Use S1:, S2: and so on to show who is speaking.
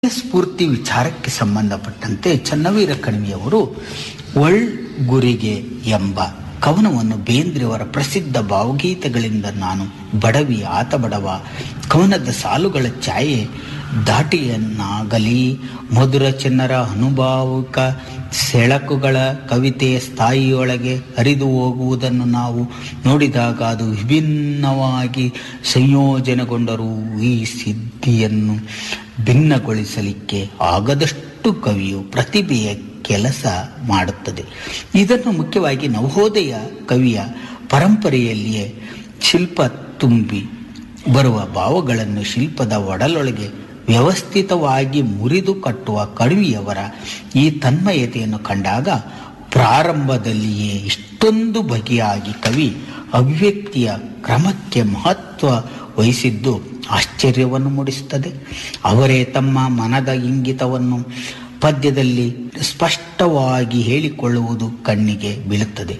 S1: ಸ್ಫೂರ್ತಿ ವಿಚಾರಕ್ಕೆ ಸಂಬಂಧಪಟ್ಟಂತೆ ಚನ್ನವೀರ ಕಣಿವೆಯವರು ಒಳ್ ಗುರಿಗೆ ಎಂಬ ಕವನವನ್ನು ಬೇಂದ್ರೆಯವರ ಪ್ರಸಿದ್ಧ ಭಾವಗೀತೆಗಳಿಂದ ನಾನು ಬಡವಿ ಆತ ಬಡವ ಕವನದ ಸಾಲುಗಳ ಛಾಯೆ ದಾಟಿಯನ್ನಾಗಲಿ ಮಧುರ ಚಿನ್ನರ ಅನುಭಾವಿಕ ಸೆಳಕುಗಳ ಕವಿತೆಯ ಸ್ಥಾಯಿಯೊಳಗೆ ಹರಿದು ಹೋಗುವುದನ್ನು ನಾವು ನೋಡಿದಾಗ ಅದು ವಿಭಿನ್ನವಾಗಿ ಸಂಯೋಜನೆಗೊಂಡರೂ ಈ ಸಿದ್ಧಿಯನ್ನು ಭಿನ್ನಗೊಳಿಸಲಿಕ್ಕೆ ಆಗದಷ್ಟು ಕವಿಯು ಪ್ರತಿಭೆಯ ಕೆಲಸ ಮಾಡುತ್ತದೆ ಇದನ್ನು ಮುಖ್ಯವಾಗಿ ನವೋದಯ ಕವಿಯ ಪರಂಪರೆಯಲ್ಲಿಯೇ ಶಿಲ್ಪ ತುಂಬಿ ಬರುವ ಭಾವಗಳನ್ನು ಶಿಲ್ಪದ ಒಡಲೊಳಗೆ ವ್ಯವಸ್ಥಿತವಾಗಿ ಮುರಿದು ಕಟ್ಟುವ ಕಣಿವೆಯವರ ಈ ತನ್ಮಯತೆಯನ್ನು ಕಂಡಾಗ ಪ್ರಾರಂಭದಲ್ಲಿಯೇ ಇಷ್ಟೊಂದು ಬಗೆಯಾಗಿ ಕವಿ ಅಭಿವ್ಯಕ್ತಿಯ ಕ್ರಮಕ್ಕೆ ಮಹತ್ವ ವಹಿಸಿದ್ದು ಆಶ್ಚರ್ಯವನ್ನು ಮೂಡಿಸುತ್ತದೆ ಅವರೇ ತಮ್ಮ ಮನದ ಇಂಗಿತವನ್ನು ಪದ್ಯದಲ್ಲಿ ಸ್ಪಷ್ಟವಾಗಿ ಹೇಳಿಕೊಳ್ಳುವುದು ಕಣ್ಣಿಗೆ ಬೀಳುತ್ತದೆ